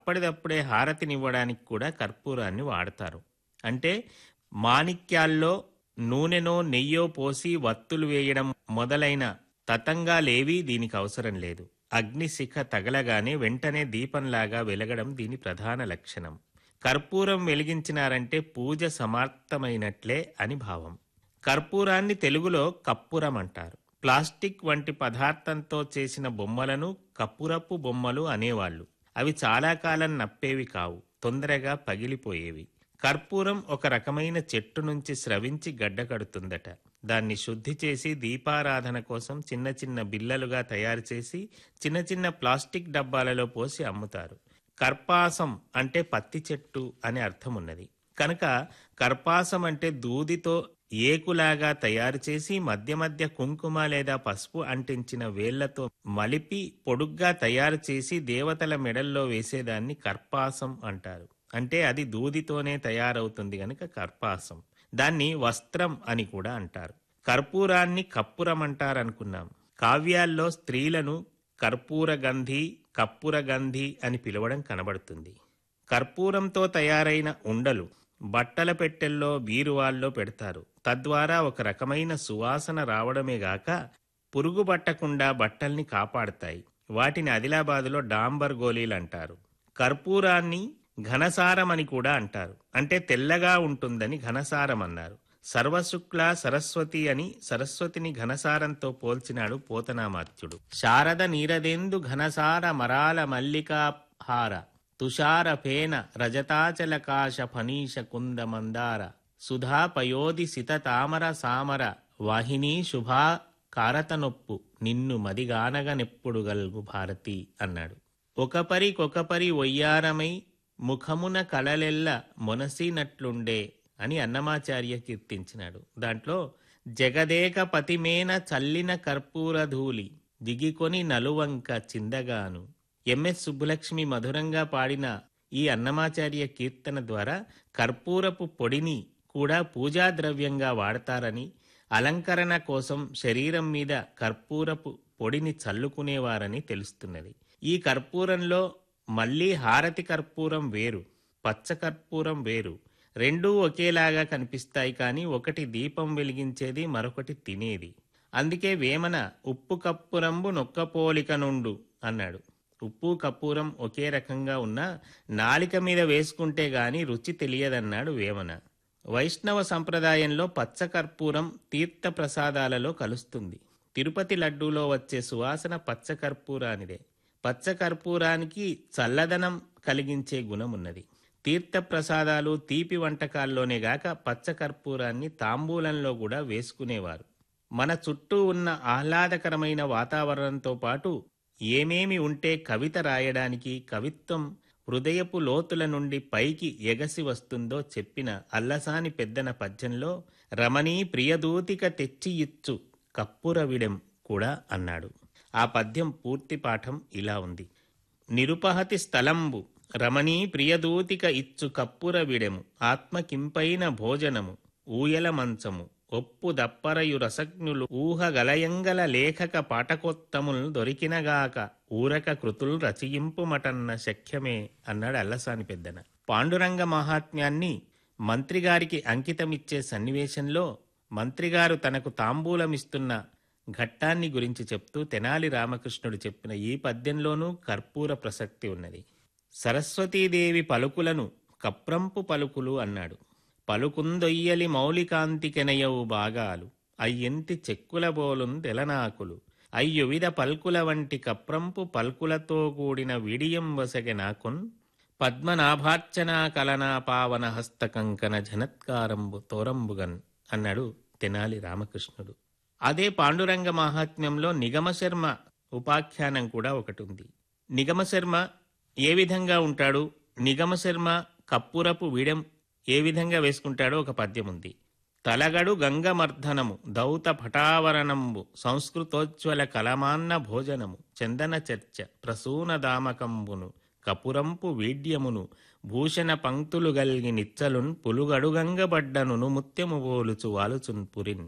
అప్పటిదప్పుడే హారతినివ్వడానికి కూడా కర్పూరాన్ని వాడతారు అంటే మాణిక్యాల్లో నూనెనో నెయ్యో పోసి వత్తులు వేయడం మొదలైన తతంగాలేవీ దీనికి అవసరం లేదు అగ్నిశిఖ తగలగానే వెంటనే దీపంలాగా వెలగడం దీని ప్రధాన లక్షణం కర్పూరం వెలిగించినారంటే పూజ సమాప్తమైనట్లే అని భావం కర్పూరాన్ని తెలుగులో కప్పురం అంటారు ప్లాస్టిక్ వంటి పదార్థంతో చేసిన బొమ్మలను కప్పురపు బొమ్మలు అనేవాళ్ళు అవి చాలా కాలం నప్పేవి కావు తొందరగా పగిలిపోయేవి కర్పూరం ఒక రకమైన చెట్టు నుంచి స్రవించి గడ్డకడుతుందట దాన్ని శుద్ధి చేసి దీపారాధన కోసం చిన్న చిన్న బిల్లలుగా తయారు చేసి చిన్న చిన్న ప్లాస్టిక్ డబ్బాలలో పోసి అమ్ముతారు కర్పాసం అంటే పత్తి చెట్టు అనే అర్థం ఉన్నది కనుక కర్పాసం అంటే దూదితో ఏకులాగా తయారు చేసి మధ్య మధ్య కుంకుమ లేదా పసుపు అంటించిన వేళ్లతో మలిపి పొడుగ్గా తయారు చేసి దేవతల మెడల్లో వేసేదాన్ని కర్పాసం అంటారు అంటే అది దూదితోనే తయారవుతుంది గనుక కర్పాసం దాన్ని వస్త్రం అని కూడా అంటారు కర్పూరాన్ని కప్పురం అంటారనుకున్నాం కావ్యాల్లో స్త్రీలను కర్పూర గంధి కప్పుర గంధి అని పిలవడం కనబడుతుంది కర్పూరంతో తయారైన ఉండలు బట్టల పెట్టెల్లో బీరువాల్లో పెడతారు తద్వారా ఒక రకమైన సువాసన రావడమే గాక పురుగు పట్టకుండా బట్టల్ని కాపాడతాయి వాటిని ఆదిలాబాదులో డాంబర్ గోళీలు అంటారు కర్పూరాన్ని ఘనసారం అని కూడా అంటారు అంటే తెల్లగా ఉంటుందని ఘనసారం అన్నారు సర్వశుక్ల సరస్వతి అని సరస్వతిని ఘనసారంతో పోల్చినాడు పోతనామాత్యుడు శారద నీరదెందు ఘనసార మరాల మల్లికాహార తుషార ఫేన రజతాచలకాశ ఫనీష కుంద మందార సుధా పయోధి సిత తామర సామర వాహిని శుభా కారతనొప్పు నిన్ను మదిగానగనెప్పుడు గల్గు భారతి అన్నాడు ఒకపరికొకపరి ఒయ్యారమై ముఖమున కళలెల్ల మొనసినట్లుండే అని అన్నమాచార్య కీర్తించినాడు దాంట్లో జగదేక పతిమేన చల్లిన కర్పూర ధూళి దిగికొని నలువంక చిందగాను ఎంఎస్ సుబ్బులక్ష్మి మధురంగా పాడిన ఈ అన్నమాచార్య కీర్తన ద్వారా కర్పూరపు పొడిని కూడా పూజా ద్రవ్యంగా వాడతారని అలంకరణ కోసం శరీరం మీద కర్పూరపు పొడిని చల్లుకునేవారని తెలుస్తున్నది ఈ కర్పూరంలో మళ్ళీ హారతి కర్పూరం వేరు పచ్చ కర్పూరం వేరు రెండూ ఒకేలాగా కనిపిస్తాయి కానీ ఒకటి దీపం వెలిగించేది మరొకటి తినేది అందుకే వేమన ఉప్పు కప్పురంబు నొక్కపోలిక నుండు అన్నాడు ఉప్పు కప్పూరం ఒకే రకంగా ఉన్నా నాలిక మీద వేసుకుంటే గాని రుచి తెలియదన్నాడు వేమన వైష్ణవ సంప్రదాయంలో పచ్చ కర్పూరం తీర్థ ప్రసాదాలలో కలుస్తుంది తిరుపతి లడ్డూలో వచ్చే సువాసన పచ్చ కర్పూరానిదే పచ్చ కర్పూరానికి చల్లదనం కలిగించే గుణమున్నది తీర్థ ప్రసాదాలు తీపి వంటకాల్లోనే గాక పచ్చ కర్పూరాన్ని తాంబూలంలో కూడా వేసుకునేవారు మన చుట్టూ ఉన్న ఆహ్లాదకరమైన వాతావరణంతో పాటు ఏమేమి ఉంటే కవిత రాయడానికి కవిత్వం హృదయపు లోతుల నుండి పైకి ఎగసి వస్తుందో చెప్పిన అల్లసాని పెద్దన పద్యంలో రమణీ ప్రియదూతిక తెచ్చి ఇచ్చు కప్పురవిడెం కూడా అన్నాడు ఆ పద్యం పూర్తి పాఠం ఇలా ఉంది నిరుపహతి స్థలంబు రమణీ ప్రియదూతిక ఇచ్చు కప్పుర విడెము ఆత్మకింపైన భోజనము ఊయల మంచము ఒప్పు దప్పరయు రసజ్ఞులు ఊహగలయంగల లేఖక పాటకోత్తములు దొరికినగాక ఊరక కృతులు రచయింపుమటన్న శక్యమే అన్నాడు అల్లసాని పెద్దన పాండురంగ మహాత్మ్యాన్ని మంత్రిగారికి అంకితమిచ్చే సన్నివేశంలో మంత్రిగారు తనకు తాంబూలమిస్తున్న ఘట్టాన్ని గురించి చెప్తూ తెనాలి రామకృష్ణుడు చెప్పిన ఈ పద్యంలోనూ కర్పూర ప్రసక్తి ఉన్నది సరస్వతీదేవి పలుకులను కప్రంపు పలుకులు అన్నాడు పలుకుందొయ్యలి మౌలికాంతికెనయవు భాగాలు అయ్యంతి చెక్కుల బోలున్ తెలనాకులు అయ్యువిధ పల్కుల వంటి కప్రంపు పల్కులతో కూడిన విడియం వసగె నాకొన్ పద్మనాభార్చనా కలనా పావన హస్తకంకన జనత్కారంబు తోరంబుగన్ అన్నాడు తెనాలి రామకృష్ణుడు అదే పాండురంగ మహాత్మ్యంలో నిగమశర్మ ఉపాఖ్యానం కూడా ఒకటి ఉంది నిగమశర్మ ఏ విధంగా ఉంటాడు నిగమశర్మ కప్పురపు వీడెం ఏ విధంగా వేసుకుంటాడో ఒక పద్యం ఉంది తలగడు గంగమర్ధనము దౌత పటావరణంబు సంస్కృతోజ్వల కలమాన్న భోజనము చందన చర్చ ప్రసూన దామకంబును కపురంపు వీడ్యమును భూషణ పంక్తులు గల్గి నిచ్చలున్ పులుగడుగంగబడ్డనును ముత్యము పోలుచు వాలుచున్ పురిన్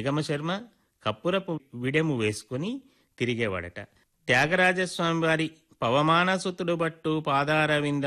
నిగమశర్మ కప్పురపు విడెము వేసుకుని తిరిగేవాడట త్యాగరాజస్వామి వారి పవమానసుతుడు బట్టు పాదారవింద